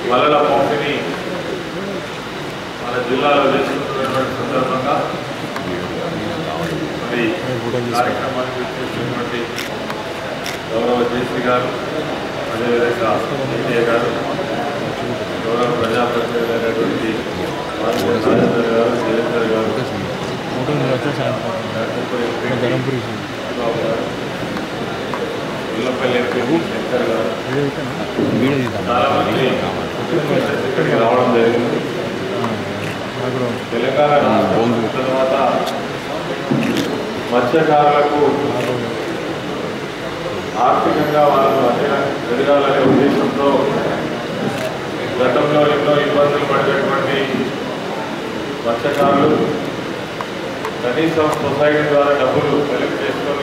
వలల పంపిణీ మన జిల్లాలో చేసుకుంటున్నటువంటి సందర్భంగా మరి కార్యక్రమానికి వచ్చేసినటువంటి గౌరవ జేసీ గారు అదేవిధంగా ఎన్టీఏ గారు గౌరవ ప్రజాప్రతినిధులు అయినటువంటి మాధవ రాజేందర్ గారు దేవేందర్ గారు ధర్మపురి ఎంపీ బాబు గారు ఇల్లపల్లి ఎంపీ శంకర్ గారు చాలా మంది ఇక్కడికి రావడం జరిగింది తెలంగాణ రాష్ట్రం వచ్చిన తర్వాత మత్స్యకారులకు ఆర్థికంగా వాళ్ళు ఎదగ- ఎదగాలనే ఉద్దేశంతో గతంలో ఎన్నో ఇబ్బందులు పడినటువంటి మత్స్యకారులు కనీసం సొసైటీ ద్వారా డబ్బులు కలెక్ట్ చేసుకొని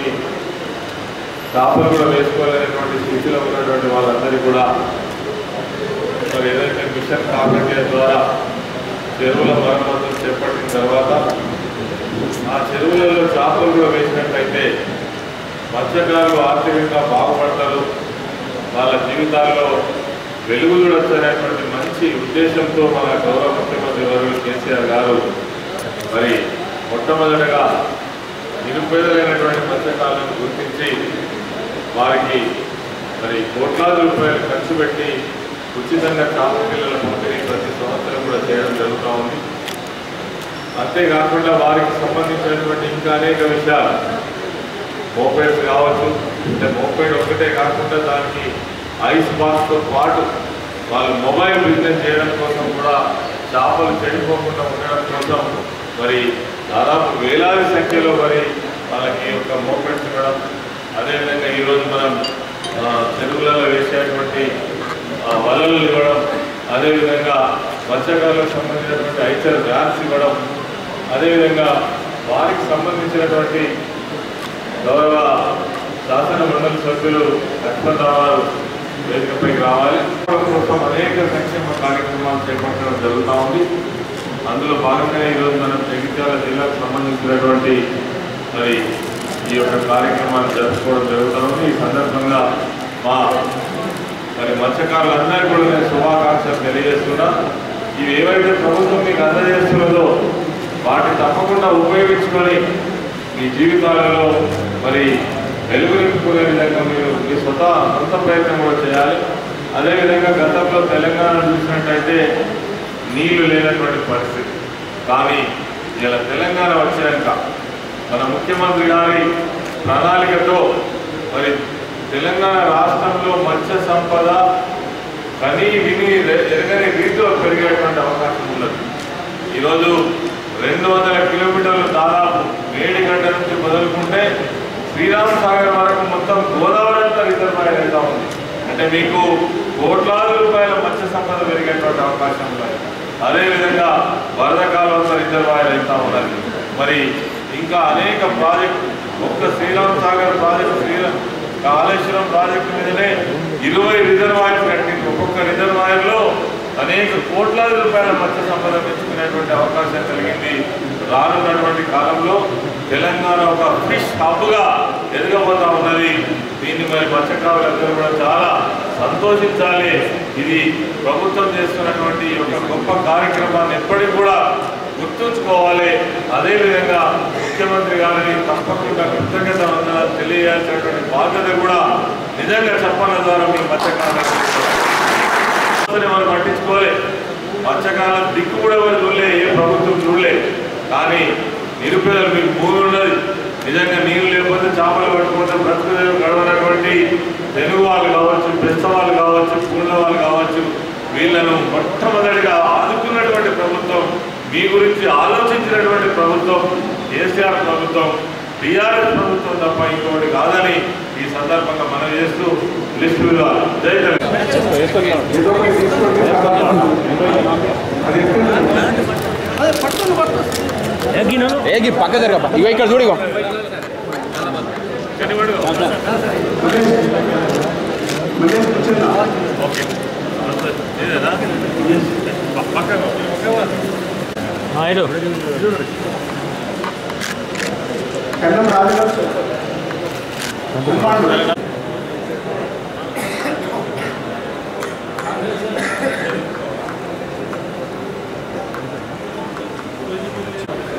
చేపలు కూడా వేసుకోలేనటువంటి స్థితిలో ఉన్నటువంటి వాళ్ళందరికీ కూడా మరి ఏదైతే మిషన్ కాకతీయ ద్వారా చెరువుల మరమ్మతులు చేపట్టిన తర్వాత ఆ చెరువులలో చేపలు కూడా వేసినట్లయితే మత్స్యకారులు ఆర్థికంగా బాగుపడతారు వాళ్ళ జీవితాల్లో వెలుగులు కూడా వచ్చేటువంటి మంచి ఉద్దేశంతో మన గౌరవ ముఖ్యమంత్రి వర్యులు కేసీఆర్ గారు మరి మొట్టమొదటగా నిరుపేదలైనటువంటి మత్స్యకారులను గుర్తించి వారికి మరి కోట్లాది రూపాయలు ఖర్చు పెట్టి ఉచితంగా చేపల పిల్లల పంపిణీ ప్రతి సంవత్సరం కూడా చేయడం జరుగుతూ ఉంది అంతేకాకుండా వారికి సంబంధించినటువంటి ఇంకా అనేక విషయాలు మోపేడ్స్ కావచ్చు అంటే మోపేడ్ ఒకటే కాకుండా దానికి ఐస్ బాక్స్తో పాటు వాళ్ళు మొబైల్ బిజినెస్ చేయడం కోసం కూడా చేపలు చెడిపోకుండా ఉండడం కోసం మరి దాదాపు వేలాది సంఖ్యలో మరి వాళ్ళకి ఈ యొక్క మోపెడ్స్ ఇవ్వడం అదేవిధంగా ఈరోజు మనం ఆ, చెరువులలో వేసేటువంటి ఆ, వలలు ఇవ్వడం అదేవిధంగా మత్స్యకారులకు సంబంధించినటువంటి ఐచర్ వ్యాన్స్ ఇవ్వడం అదేవిధంగా వారికి సంబంధించినటువంటి గౌరవ శాసన మండలి సభ్యులు లక్ష్మణరావు వేదికపైకి రావాలి కోసం అనేక సంక్షేమ కార్యక్రమాలు చేపట్టడం జరుగుతూ ఉంది అందులో భాగంగా ఈరోజు మనం జగిత్యాల జిల్లాకు సంబంధించినటువంటి మరి ఈ యొక్క కార్యక్రమాన్ని జరుపుకోవడం జరుగుతూ ఉంది ఈ సందర్భంగా మా మరి మత్స్యకారులందరికీ కూడా నేను శుభాకాంక్షలు తెలియజేస్తున్నా ఇవి ఏవైతే ప్రభుత్వం మీకు అందజేస్తున్నదో వాటిని తప్పకుండా ఉపయోగించుకొని మీ జీవితాలలో మరి వెలుగు నింపుకునే విధంగా మీరు మీ సొంత సొంత ప్రయత్నం కూడా చేయాలి అదేవిధంగా గతంలో తెలంగాణ చూసినట్టయితే నీళ్లు లేనటువంటి పరిస్థితి కానీ ఇలా తెలంగాణ వచ్చాక మన ముఖ్యమంత్రి గారి ప్రణాళికతో మరి తెలంగాణ రాష్ట్రంలో మత్స్య సంపద కనీ విని ఎ- ఎరగని రీతిలో పెరిగేటువంటి అవకాశం ఉన్నది ఈరోజు రెండు వందల కిలోమీటర్లు దాదాపు మేడిగడ్డ నుంచి మొదలుకుంటే శ్రీరామ్ సాగర్ వరకు మొత్తం గోదావరి అంతా రిజర్వాయర్ అవుతా ఉంది అంటే మీకు కోట్లాది రూపాయల మత్స్య సంపద పెరిగేటువంటి అవకాశం ఉన్నది అదేవిధంగా వరద కాలువ రిజర్వాయర్ అవుతా ఉన్నది మరి ఇంకా అనేక ప్రాజెక్టు ఒక్క శ్రీరామ్ సాగర్ ప్రాజెక్టు శ్రీరామ్ కాళేశ్వరం ప్రాజెక్టు మీదనే ఇరవై రిజర్వాయర్స్ కట్టింది ఒక్కొక్క రిజర్వాయర్లో అనేక కోట్లాది రూపాయల మత్స్య సంపద పెంచుకునేటువంటి అవకాశం కలిగింది రానున్నటువంటి కాలంలో తెలంగాణ ఒక ఫిష్ హబ్గా ఎదగబోతా ఉన్నది దీన్ని మరి మత్స్యకారులందరూ కూడా చాలా సంతోషించాలి ఇది ప్రభుత్వం చేస్తున్నటువంటి ఈ యొక్క గొప్ప కార్యక్రమాన్ని ఎప్పటికి కూడా గుర్తుంచుకోవాలి అదేవిధంగా ముఖ్యమంత్రి గారిని తప్పకుండా కృతజ్ఞత వందనాలు తెలియజేయాల్సినటువంటి బాధ్యత కూడా నిజంగా చెప్పడం ద్వారా మీ మత్స్యకారులకు అసలు మనం పట్టించుకోలే మత్స్యకాలం దిక్కు కూడా ఎవరు చూడలే ఏ ప్రభుత్వం చూడలే కానీ నిరుపేదలు మీకు భూమి ఉన్నది నిజంగా నీరు లేకపోతే చేపలు పట్టుకుంటే బ్రతుకు గడవనటువంటి తెలుగు వాళ్ళు కావచ్చు పెద్ద వాళ్ళు కావచ్చు పూర్ణ వాళ్ళు కావచ్చు వీళ్ళను మొట్టమొదటిగా ఆదుకున్నటువంటి ప్రభుత్వం మీ గురించి ఆలోచించినటువంటి ప్రభుత్వం కేసీఆర్ ప్రభుత్వం టీఆర్ఎస్ ప్రభుత్వం తప్ప ఇంకొకటి కాదని ఈ సందర్భంగా మనం చేస్తూ లిస్టు విలువ జై తెలంగాణ ఏగి పక్క జరగ ఇగో ఇక్కడ చూడు ఇగో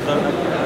సార్